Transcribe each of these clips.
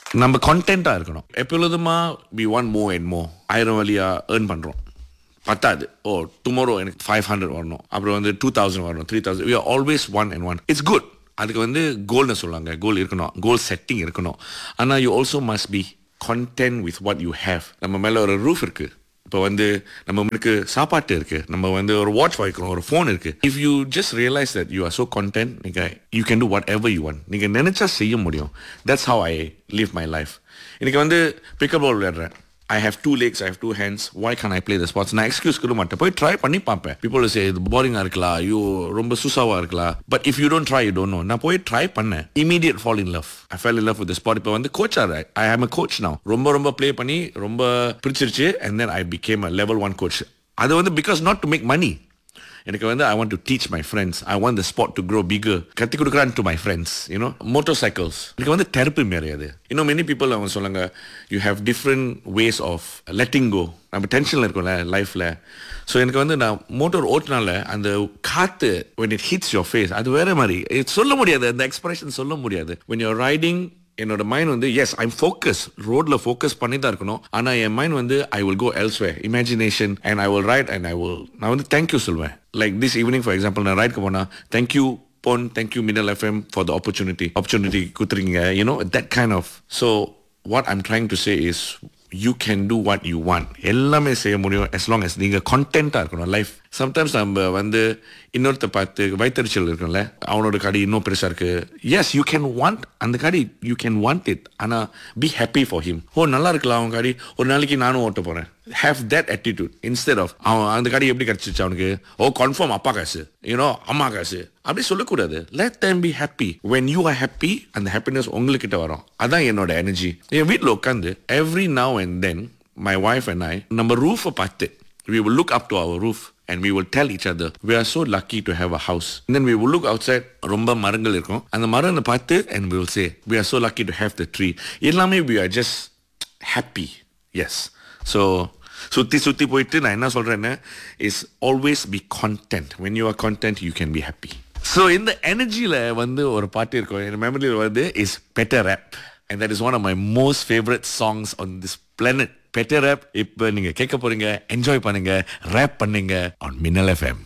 நம்ம கண்டென்ட்டாக இருக்கணும் எப்பொழுதுமா we want more and more ஆயிரம் வழியா ஏர்ன் பண்ணுறோம் பத்தாது ஓ டுமாரோ எனக்கு ஃபைவ் ஹண்ட்ரட் வரணும் அப்புறம் வந்து டூ தௌசண்ட் வரணும் three thousand we always want and want it's good அதுக்கு வந்து கோல்னு சொல்லுவாங்க கோல் இருக்கணும் கோல் செட்டிங் இருக்கணும் ஆனால் you also must be content with what you have நம்ம மேலே ஒரு ரூஃப் இருக்கு இப்போ வந்து நம்ம முன்னுக்கு சாப்பாட்டு இருக்கு நம்ம வந்து ஒரு வாட்ச் வைக்கிறோம் ஒரு ஃபோன் இருக்கு if you just realise that you are so content நீங்க you can do whatever you want நீங்க நினைச்சா செய்ய முடியும் that's how I live my life இன்னைக்கு வந்து பிக்கப் பால் விளையாடுறேன் I have two legs I have two hands why can ஐ play the sports நான் எக்ஸ்கியூஸ் கொடுக்க மாட்டேன் போய் ட்ரை பண்ணி பார்ப்பேன் பீப்புள் சே இது போரிங்காக இருக்கலாம் ஐயோ ரொம்ப சுசாவா இருக்கலாம் but if you don't try you don't know நான் போய் ட்ரை பண்ணேன் immediate fall in love I fell in love with sport இப்போ வந்து கோச் ஆர் ஐ ஆம் அ கோச் now ரொம்ப ரொம்ப ப்ளே பண்ணி ரொம்ப பிடிச்சிருச்சு and then I became a level one coach அது வந்து because not to make money எனக்கு வந்து I want to teach my friends I want the sport to grow bigger கத்தி கொடுக்குறான் to my friends you know motorcycles எனக்கு வந்து therapy மாரி அது இன்னும் மெனி பீப்புள் அவங்க சொல்லுங்க you have different ways of letting go நம்ம டென்ஷனில் இருக்கோம்ல லைஃப்பில் ஸோ எனக்கு வந்து நான் மோட்டர் ஓட்டினால அந்த காற்று when it hits your face அது வேற மாதிரி இது சொல்ல முடியாது அந்த எக்ஸ்பிரஷன் சொல்ல முடியாது when you're ரைடிங் என்னோட மைண்ட் வந்து எஸ் ஐம் ஃபோக்கஸ் ரோட்ல ஃபோக்கஸ் பண்ணி தான் இருக்கணும் ஆனா என் மைண்ட் வந்து I will go elsewhere imagination and I will ride and I will நான் வந்து தேங்க்யூ சொல்வேன் like this evening for example நான் ரைட்க்கு போனா thank you Pon thank you Minnal FM for the opportunity opportunity கொடுத்துருக்கீங்க you know that kind of so what I'm trying to say is you can do what you want எல்லாமே செய்ய முடியும் as long as நீங்கள் கண்டென்ட்டாக இருக்கணும் life sometimes நம்ம வந்து இன்னொருத்த பார்த்து வைத்தறிச்சல் இருக்கும்ல அவனோட கடை இன்னும் பெருசாக இருக்கு எஸ் யூ கேன் வாண்ட் அந்த கடை யூ கேன் வாண்ட் இட் ஆனால் பி ஹாப்பி ஃபார் ஹிம் ஓ நல்லா இருக்கலாம் அவன் கடை ஒரு நாளைக்கு நானும் ஓட்ட போகிறேன் have that attitude instead of அவன் அந்த கடை எப்படி கிடச்சிச்சு அவனுக்கு ஓ கன்ஃபார்ம் அப்பா காசு யூனோ அம்மா காசு அப்படி சொல்லக்கூடாது let them be happy when you are happy அந்த ஹாப்பினஸ் உங்ககிட்ட வரும் அதான் என்னோட எனர்ஜி என் வீட்டில் உட்காந்து every now and then my wife and I நம்ம ரூஃபை பார்த்து we will look up to our roof and we will tell each other we are so lucky to have a house and then we will look outside ரொம்ப மரங்கள் இருக்கும் அந்த மரங்களை பார்த்து and we will say we are so lucky to have the tree எல்லாமே we are just happy yes so சுத்தி சுத்தி போயிட்டு நான் என்ன சொல்றேன்னா is always be content when you are content you can be happy so இந்த எனர்ஜியில் வந்து ஒரு பாட்டு இருக்கும் என் மெமரியில் வந்து is better rap and that is one of my most favourite songs on this planet better rap இப்போ நீங்கள் கேட்க போறீங்க என்ஜாய் பண்ணுங்க ரேப் பண்ணுங்க on Minnal FM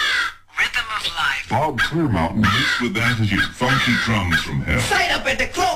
Bob Clearmountain hits with attitude, funky drums from hell. Sign up at the club